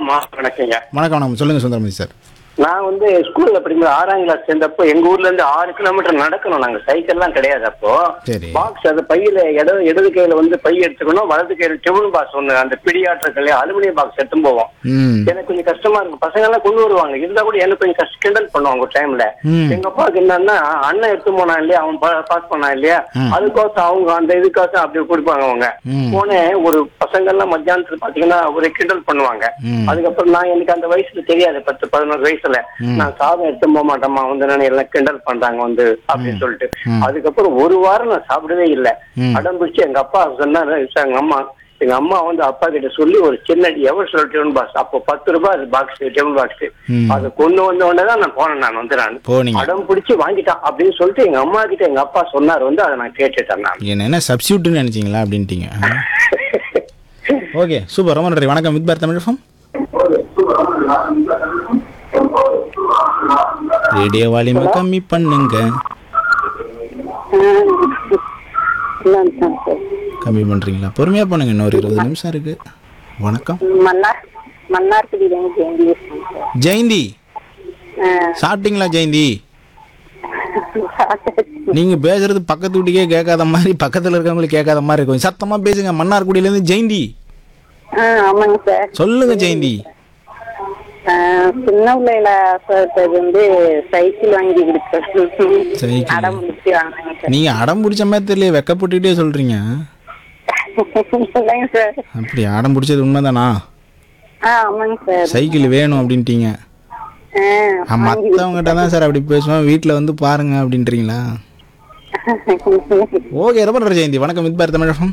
மா வணக்கங்க வணக்கம் வணக்கம் சொல்லுங்கள் சுந்தரமதி சார் நான் வந்து ஸ்கூல்ல படிக்கும்போது ஆறாம் கிளாஸ் சேர்ந்தப்போ எங்க ஊர்ல இருந்து ஆறு கிலோமீட்டர் நடக்கணும் நாங்க சைக்கிள்லாம் கிடையாது அப்போ சரி. பாக்ஸ் அது பையில இடது இடது கையில வந்து பை எடுத்துக்கணும் வலது கையில டிஃபன் பாக்ஸ் ஒண்ணு அந்த பிடியாட்டுறதுல அலுமினியம் பாக்ஸ் எடுத்து போவோம் ம் எனக்கு கொஞ்சம் கஷ்டமா இருக்கும் பசங்க எல்லாம் கொண்டு வருவாங்க இருந்தா கூட எனக்கு கொஞ்சம் கஷ்ட கிண்டல் பண்ணுவாங்க ஒரு டைம்ல ம். எங்க அப்பாவுக்கு என்னன்னா அண்ணன் எடுத்து போனான் இல்லையா அவன் பாஸ் பண்ணான் இல்லையா ம். அதுக்கோசம் அவங்க அந்த இதுக்கோசம் அப்படி கொடுப்பாங்க அவங்க ம். போனே ஒரு பசங்க எல்லாம் மத்தியானத்துல பாத்தீங்கன்னா ஒரு கிண்டல் பண்ணுவாங்க ம். அதுக்கப்புறம் நான் எனக்கு அந்த வயசுல தெரியாது பத்து பதினோரு வயசுல ம். நான் சாதம் எடுத்து போக மாட்டேம்மா வந்து நான் எல்லாம் கிண்டல் பண்றாங்க வந்து அப்படின்னு சொல்லிட்டு ம். அதுக்கப்புறம் ஒரு வாரம் நான் சாப்பிடவே இல்லை ம். அடம் பிடிச்சு எங்க அப்பா சொன்னாரு "சார், எங்க அம்மா எங்க அம்மா வந்து அப்பா கிட்ட சொல்லி ஒரு சின்ன எவர் சொல்ல டிஃபன் பாக்ஸ் அப்போ பத்து ரூபாய் அது பாக்ஸ் டிஃபன் பாக்ஸ் ம். அது கொண்டு வந்த உடனே தான் நான் போனேன் நான் வந்து நான் போனீங்க. அடம் பிடிச்சு வாங்கிட்டான் அப்படின்னு சொல்லிட்டு எங்க அம்மா கிட்ட எங்க அப்பா சொன்னார் வந்து அதை நான் கேட்டுட்டேன் நான் என்ன என்ன சப்ஸ்டியூட்னு நினச்சிங்களா அப்படின்ட்டீங்க ஓகே சூப்பர் ரொம்ப நன்றி வணக்கம் வித் பார் தமிழ் ஃபம் ரேடியோ வால்யூமை கம்மி பண்ணுங்க கம்மி பண்ணுறீங்களா பொறுமையாக பண்ணுங்க இன்னொரு இருபது நிமிஷம் இருக்கு வணக்கம் மன்னார் மன்னார்குடியிலேருந்து ஜெயந்தி பேசுறேன் சார். ஜெயந்தி சாப்பிட்டீங்களா ஜெயந்தி நீங்க பேசுறது பக்கத்து வீட்டுக்கே கேட்காத மாதிரி பக்கத்துல இருக்கவங்களுக்கு கேட்காத மாதிரி இருக்கும் சத்தமா பேசுங்க மன்னார்குடியிலேருந்து ஜெயந்தி ஆ ஆமாங்க சார் சொல்லுங்க ஜெயந்தி ஆ, சின்ன பிள்ளையில ஆசைப்பட்டது வந்து சைக்கிள் வாங்கி கொடுத்தது சைக்கிள். அடம் முடிச்சு வாங்கினாங்க சார் நீங்க அடம் பிடிச்ச மாதிரி தெரியல வெக்கப்பட்டுக்கிட்டே சொல்றீங்க இல்லைங்க சார் அப்படி அடம் பிடிச்சது உண்மைதானா ஆ ஆமாங்க சார் சைக்கிள் வேணும் அப்படின்ட்டீங்க ஆ, வாங்கி மற்றவங்ககிட்ட தான் சார் அப்படி பேசுவேன் வீட்டில் வந்து பாருங்க அப்படின்றீங்களா ஓகே ரொம்ப நன்றி ஜெயந்தி வணக்கம் வித் பார் தமிழகம்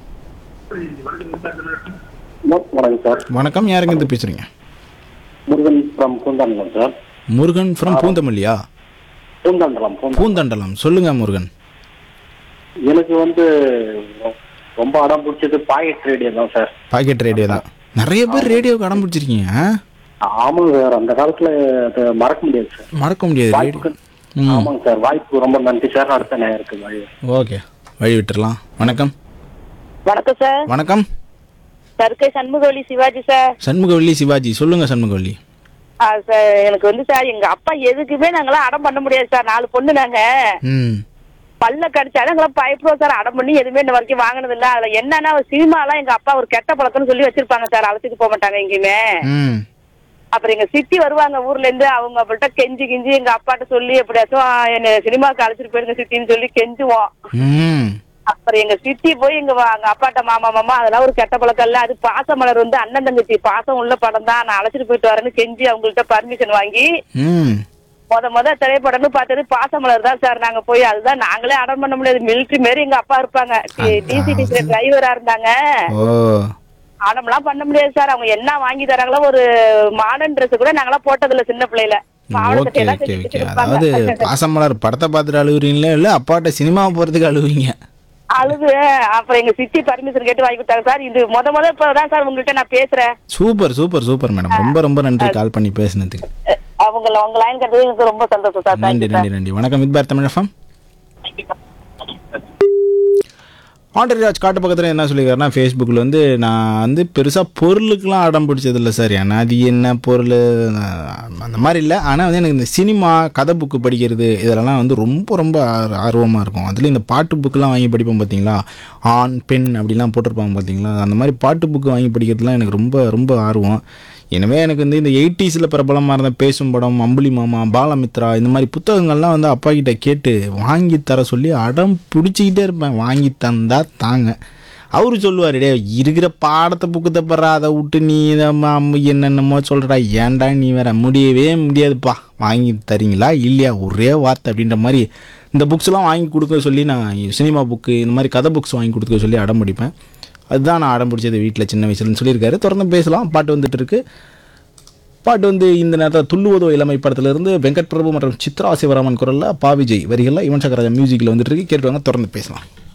வணக்கம் சார் வணக்கம் யாருங்க இருந்து பேசுறீங்க Murugan from Poonthandalam sir Murugan from பூந்தமல்லியா பூந்தாண்டலம் பூந்தண்டலம் சொல்லுங்க முருகன் எனக்கு வந்து ரொம்ப அடம் பிடிச்சது பாக்கெட் ரேடியோ தான் சார் பாக்கெட் ரேடியோ தான் நிறைய பேர் ரேடியோவுக்கு அடம் பிடிச்சிருக்கீங்க ஆ? ஆமாங்க சார் அந்த காலத்துல அதை மறக்க முடியாது சார் மறக்க முடியாது ரேடியோ வாய்ப்புக்கு ம் ஆமாங்க சார் வாய்ப்பு ரொம்ப நன்றி சார் அடுத்த நேருக்கு வழி ஓகே வழி விட்டுறலாம் வணக்கம் வணக்கம் சார் வணக்கம் சர்க்கை சண்முகவல்லி சிவாஜி சார் சண்முகவல்லி சிவாஜி சொல்லுங்க சண்முகவல்லி ஆ, சார் எனக்கு வந்து சார் எங்க அப்பா எதுக்குமே நாங்களாம் அடம் பண்ண முடியாது சார் நாலு பொண்ணு நாங்க ம் பல்ல கடிச்சாலும் எங்களாம் பயப்படுவோம் சார் அடம் பண்ணி எதுவுமே இந்த வரைக்கும் வாங்கினது இல்ல அதுல என்னன்னா சினிமாலாம் எங்க அப்பா ஒரு கெட்ட பழக்கம்னு சொல்லி வச்சிருப்பாங்க சார் அழைச்சிட்டு போக மாட்டாங்க எங்கேயுமே ம் அப்புறம் எங்க சித்தி வருவாங்க ஊர்ல இருந்து அவங்க அவங்கள்ட்ட கெஞ்சி கெஞ்சி எங்க அப்பாட்ட சொல்லி எப்படியாச்சும் என்ன சினிமாவுக்கு அழைச்சிட்டு போயிருங்க சித்தின்னு சொல்லி கெஞ்சுவோம் ம் அப்புறம் எங்க சித்தி போய் எங்க வா- எங்க அப்பாட்ட மாமா மாமா அதெல்லாம் ஒரு கெட்ட பழக்கம் இல்ல அது பாசமலர் வந்து அண்ணன் தங்கச்சி பாசம் உள்ள படம் தான் நான் அழைச்சிட்டு போயிட்டு வரேன்னு கெஞ்சி அவங்கள்ட்ட பர்மிஷன் வாங்கி ம் முத முத திரைப்படம்னு பார்த்தது பாசமலர் தான் சார் நாங்க போய் அதுதான் நாங்களே அடம் பண்ண முடியாது மிலிட்டரி மாரி எங்க அப்பா இருப்பாங்க டிசிடி டிரைவரா இருந்தாங்க ஓ அடம்லாம் பண்ண முடியாது சார் அவங்க என்ன வாங்கி தராங்களோ ஒரு மாடர்ன் Dress கூட நாங்களாம் போட்டதில்ல சின்ன பிள்ளையில பாவாடை ஓகே சட்டையெல்லாம் ஓகே செஞ்சு ஓகே வச்சிருப்பாங்க. அதாவது பாசமலர் படத்தை பார்த்துட்டு அழுகுறீங்களா இல்லை அப்பாட்ட சினிமா போகிறதுக்கு அழுகுறீங்க அழுது அப்புறம் எங்க சித்தி பர்மிஷன் கேட்டு வாங்கி கொடுத்தாங்க சார் இது முத முத இப்பதான் சார் உங்கள்கிட்ட நான் பேசுறேன் சூப்பர் சூப்பர் சூப்பர் மேடம் ரொம்ப ரொம்ப நன்றி கால் பண்ணி பேசுனதுக்கு அஹ் அவங்க உங்க லைன் கட்டது எனக்கு ரொம்ப சந்தோஷம் சார் நன்றி தேங்க்யூ சார் நன்றி நன்றி வணக்கம் வித் பார் தமிழ் எஃப்எம் ஆண்டரிராஜ் காட்டு பக்கத்தில் என்ன சொல்லியிருக்காருன்னா ஃபேஸ்புக்கில் வந்து நான் வந்து பெருசாக பொருளுக்கெலாம் அடம் பிடிச்சதில்ல சார் ஏன்னா அது என்ன பொருள் அஹ் அந்த மாதிரி இல்லை ஆனால் வந்து எனக்கு இந்த சினிமா கதை புக்கு படிக்கிறது இதெல்லாம் வந்து ரொம்ப ரொம்ப ஆர்வமாக இருக்கும் அதில் இந்த பாட்டு புக்கெலாம் வாங்கி படிப்போம் பார்த்தீங்களா ஆண் பெண் அப்படிலாம் போட்டிருப்பாங்க பார்த்தீங்களா அந்த மாதிரி பாட்டு புக்கு வாங்கி படிக்கிறதுலாம் எனக்கு ரொம்ப ரொம்ப ஆர்வம் எனவே எனக்கு வந்து இந்த எயிட்டிஸில் பிரபலமாக இருந்த பேசும் படம் அம்புலி மாமா பாலமித்ரா இந்த மாதிரி புத்தகங்கள்லாம் வந்து அப்பா கிட்ட கேட்டு வாங்கி தர சொல்லி அடம் பிடிச்சிக்கிட்டே இருப்பேன் வாங்கி தந்தா தாங்க அவரு சொல்லுவார் டே இருக்கிற பாடத்தை புக்கு தப்புறா அதை விட்டு நீ இதை ம- அம்மு என்னென்னமோ சொல்கிறா ஏன்டா நீ வேற முடியவே முடியாதுப்பா வாங்கி தரீங்களா இல்லையா ஒரே வார்த்தை அப்படின்ற மாதிரி இந்த புக்ஸ்லாம் வாங்கி கொடுக்க சொல்லி நான் சினிமா புக்கு இந்த மாதிரி கதை புக்ஸ் வாங்கி கொடுக்க சொல்லி அடம் பிடிப்பேன் அதுதான் நான் அடம் பிடிச்சது வீட்டில் சின்ன வயசுலன்னு சொல்லியிருக்காரு தொடர்ந்து பேசலாம் பாட்டு வந்துட்டு இருக்கு பாட்டு வந்து இந்த நேரத்தில் துள்ளுவதோ இளமை படத்திலிருந்து வெங்கட் பிரபு மற்றும் சித்ரா சிவராமன் குரலில் பாவிஜய் வரிகளில் யுவன் சக்கராஜா மியூசிக்கில் வந்துட்டு இருக்கு கேட்டுவாங்க தொடர்ந்து பேசலாம்